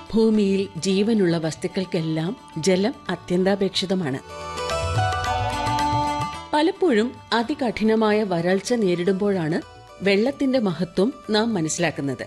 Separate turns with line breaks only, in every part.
ഭൂമിയിൽ ജീവനുള്ള വസ്തുക്കൾക്കെല്ലാം ജലം അത്യന്താപേക്ഷിതമാണ് പലപ്പോഴും അതികഠിനമായ വരൾച്ച നേരിടുമ്പോഴാണ് വെള്ളത്തിന്റെ മഹത്വം നാം മനസ്സിലാക്കുന്നത്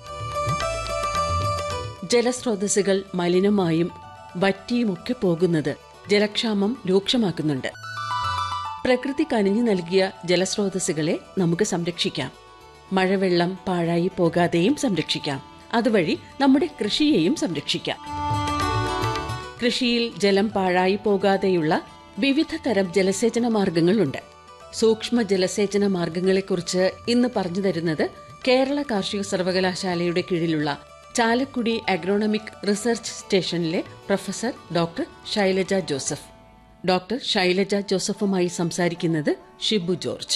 ജലസ്രോതസ്സുകൾ മലിനമായും വറ്റിയുമൊക്കെ പോകുന്നത് ജലക്ഷാമം രൂക്ഷമാക്കുന്നുണ്ട് പ്രകൃതി കനിഞ്ഞു നൽകിയ ജലസ്രോതസ്സുകളെ നമുക്ക് സംരക്ഷിക്കാം മഴവെള്ളം പാഴായി പോകാതെയും സംരക്ഷിക്കാം അതുവഴി നമ്മുടെ കൃഷിയെയും സംരക്ഷിക്കാം കൃഷിയിൽ ജലം പാഴായി പോകാതെയുള്ള വിവിധ തരം ജലസേചന മാർഗങ്ങളുണ്ട് സൂക്ഷ്മ ജലസേചന മാർഗങ്ങളെക്കുറിച്ച് ഇന്ന് പറഞ്ഞു തരുന്നത് കേരള കാർഷിക സർവകലാശാലയുടെ കീഴിലുള്ള ചാലക്കുടി അഗ്രോണമിക് റിസർച്ച് സ്റ്റേഷനിലെ professor doctor Shailaja Joseph doctor Shailaja ജോസഫുമായി സംസാരിക്കുന്നത് ഷിബു ജോർജ്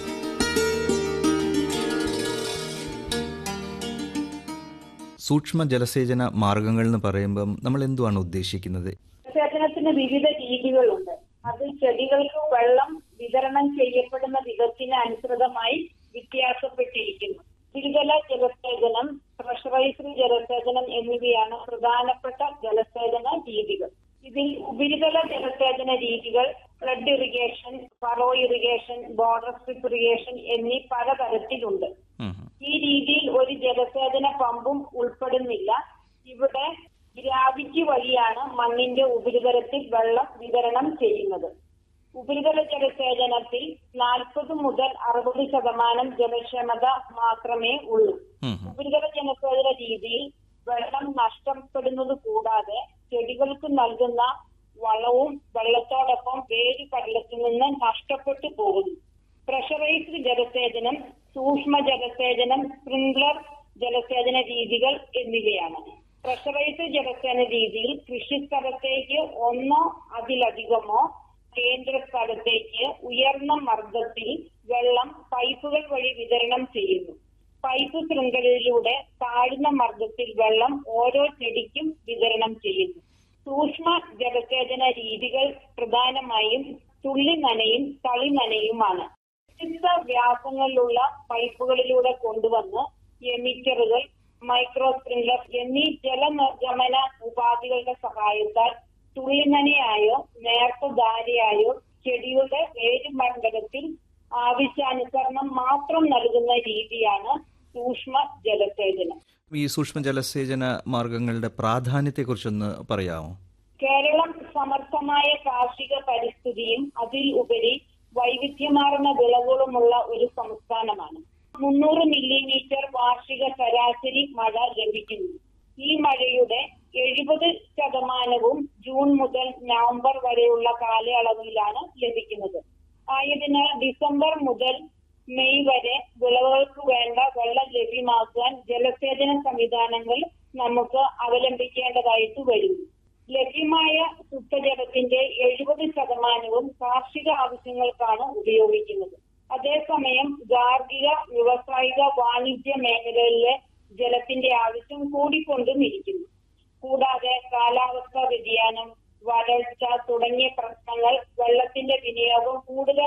സൂക്ഷ്മ ജലസേചന മാർഗങ്ങൾ എന്ന് പറയുമ്പം നമ്മൾ എന്തുവാണ് ഉദ്ദേശിക്കുന്നത്
ജലസേചനത്തിന് വിവിധ രീതികളുണ്ട് അത് ചെടികൾക്ക് വെള്ളം വിതരണം ചെയ്യപ്പെടുന്ന വിധത്തിന് അനുസൃതമായി വ്യത്യാസപ്പെട്ടിരിക്കുന്നു ഉപരിതല ജലസേചനം പ്രഷറൈസ്ഡ് ജലസേചനം എന്നിവയാണ് പ്രധാനപ്പെട്ട ജലസേചന രീതികൾ ഇതിൽ ഉപരിതല ജലസേചന രീതികൾ flood irrigation furrow irrigation border strip irrigation എന്നീ പലതരത്തിലുണ്ട്
ഉം.
ഈ രീതിയിൽ ഒരു ജലസേചന പമ്പും ഉൾപ്പെടുന്നില്ല ഇവിടെ ഗ്രാവിറ്റി വഴിയാണ് മണ്ണിന്റെ ഉപരിതലത്തിൽ വെള്ളം വിതരണം ചെയ്യുന്നത് ഉപരിതല ജലസേചനത്തിൽ നാൽപ്പത് മുതൽ അറുപത് ശതമാനം ജലക്ഷമത മാത്രമേ ഉള്ളൂ
ഉം.
ഉപരിതല ജലസേചന രീതിയിൽ വെള്ളം നഷ്ടപ്പെടുന്നത് കൂടാതെ ചെടികൾക്ക് നൽകുന്ന വളവും വെള്ളത്തോടൊപ്പം വേര് പടലത്തിൽ നിന്ന് നഷ്ടപ്പെട്ടു പോകുന്നു പ്രഷറൈസ്ഡ് ജലസേചനം സൂക്ഷ്മ ജലസേചനം സ്പ്രിംഗ്ലർ ജലസേചന രീതികൾ എന്നിവയാണ് പ്രഷറൈസ്ഡ് ജലസേചന രീതിയിൽ കൃഷിസ്ഥലത്തേക്ക് ഒന്നോ അതിലധികമോ കേന്ദ്ര സ്ഥലത്തേക്ക് ഉയർന്ന മർദ്ദത്തിൽ വെള്ളം പൈപ്പുകൾ വഴി വിതരണം ചെയ്യുന്നു പൈപ്പ് ശൃംഖലയിലൂടെ താഴ്ന്ന മർദ്ദത്തിൽ വെള്ളം ഓരോ ചെടിക്കും വിതരണം ചെയ്യുന്നു സൂക്ഷ്മ ജലസേചന രീതികൾ പ്രധാനമായും തുള്ളി നനയും തളി നനയുമാണ് വ്യത്യസ്ത വ്യാസങ്ങളിലുള്ള പൈപ്പുകളിലൂടെ കൊണ്ടുവന്ന് എമിറ്ററുകൾ മൈക്രോ സ്പ്രിംഗ്ലർ എന്നീ ജലനിർഗമന ഉപാധികളുടെ സഹായത്താൽ തുള്ളിനനയായോ നേർത്ത ധാരയായോ ചെടിയുടെ വേരുമണ്ഡലത്തിൽ ആവശ്യാനുസരണം മാത്രം നൽകുന്ന രീതിയാണ് സൂക്ഷ്മ ജലസേചനം
ഈ സൂക്ഷ്മ ജലസേചന മാർഗങ്ങളുടെ പ്രാധാന്യത്തെക്കുറിച്ചൊന്ന് പറയാമോ
കേരളം സമർത്ഥമായ കാർഷിക പരിസ്ഥിതിയും അതിൽ ഉപരി വൈവിധ്യമാർന്ന വിളകളുമുള്ള ഒരു സംസ്ഥാനമാണ് മുന്നൂറ് മില്ലിമീറ്റർ വാർഷിക ശരാശരി മഴ ലഭിക്കുന്നു ഈ മഴയുടെ എഴുപത് ശതമാനവും ജൂൺ മുതൽ നവംബർ വരെയുള്ള കാലയളവിലാണ് ലഭിക്കുന്നത് ആയതിനാൽ ഡിസംബർ മുതൽ മെയ് വരെ വിളകൾക്ക് വേണ്ട വെള്ളം ലഭ്യമാക്കാൻ ജലസേചന സംവിധാനങ്ങൾ നമുക്ക് അവലംബിക്കേണ്ടതായിട്ട് വരുന്നു ലഭ്യമായ ശുദ്ധജലത്തിന്റെ എഴുപത് ശതമാനവും കാർഷിക ആവശ്യങ്ങൾക്കാണ് ഉപയോഗിക്കുന്നത് അതേസമയം ഗാർഹിക വ്യവസായിക വാണിജ്യ മേഖലകളിലെ ജലത്തിന്റെ ആവശ്യം കൂടിക്കൊണ്ടും ഇരിക്കുന്നു കൂടാതെ കാലാവസ്ഥാ വ്യതിയാനം വരൾച്ച തുടങ്ങിയ പ്രശ്നങ്ങൾ വെള്ളത്തിന്റെ വിനിയോഗം കൂടുതൽ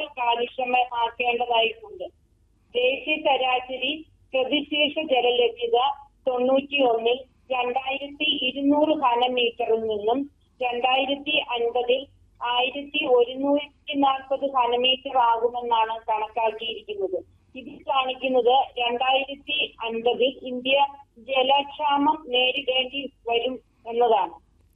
കാര്യക്ഷമമാക്കേണ്ടതായിട്ടുണ്ട് ദേശീയ ശരാശരി പ്രതിശീർഷ ജലലഭ്യത തൊണ്ണൂറ്റി ഒന്നിൽ രണ്ടായിരത്തി ഇരുന്നൂറ് ഘനമീറ്ററിൽ നിന്നും രണ്ടായിരത്തി അൻപതിൽ ആയിരത്തി ഒരുന്നൂറ്റി നാൽപ്പത് ഘനമീറ്റർ ആകുമെന്നാണ് കണക്കാക്കിയിരിക്കുന്നത് ഇത് കാണിക്കുന്നത് രണ്ടായിരത്തി അൻപതിൽ ഇന്ത്യ ജലക്ഷാമം നേരിടേണ്ടി വരും എന്നതാണ്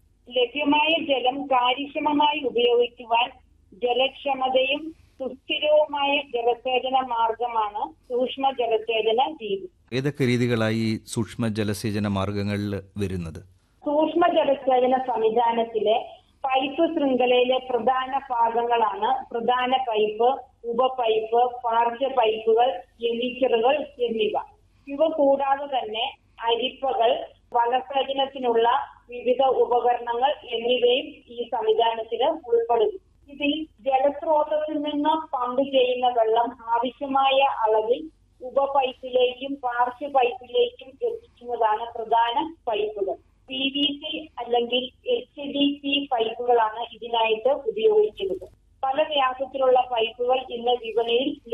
ലഭ്യമായ ജലം കാര്യക്ഷമമായി ഉപയോഗിക്കുവാൻ ജലക്ഷമതയും സുസ്ഥിരവുമായ ജലസേചന മാർഗമാണ് സൂക്ഷ്മ ജലസേചന രീതി
ഏതൊക്കെ രീതികളായി ഈ സൂക്ഷ്മ ജലസേചന മാർഗങ്ങളിൽ വരുന്നത്
സൂക്ഷ്മ ജലസേചന സംവിധാനത്തിലെ പൈപ്പ് ശൃംഖലയിലെ പ്രധാന ഭാഗങ്ങളാണ് പ്രധാന പൈപ്പ് ഉപപൈപ്പ് പാർശ്വ പൈപ്പുകൾ എമിറ്ററുകൾ എന്നിവ ഇവ കൂടാതെ തന്നെ അരിപ്പകൾ വനസേചനത്തിനുള്ള വിവിധ ഉപകരണങ്ങൾ എന്നിവയും ഈ സംവിധാനത്തിൽ ഉൾപ്പെടുന്നു ഇതിൽ ജലസ്രോതസ്സിൽ നിന്ന് പമ്പ് ചെയ്യുന്ന വെള്ളം ആവശ്യമായ അളവിൽ ഉപപൈപ്പിലേക്കും പാർശ്വ പൈപ്പിലേക്കും എത്തിക്കുന്നതാണ് പ്രധാന പൈപ്പുകൾ പി വി സി അല്ലെങ്കിൽ എച്ച് ഡി പി പൈപ്പുകളാണ് ഇതിനായിട്ട് ഉപയോഗിക്കുന്നത് പല വ്യാസത്തിലുള്ള പൈപ്പുകൾ ഇന്ന് വിപണിയിൽ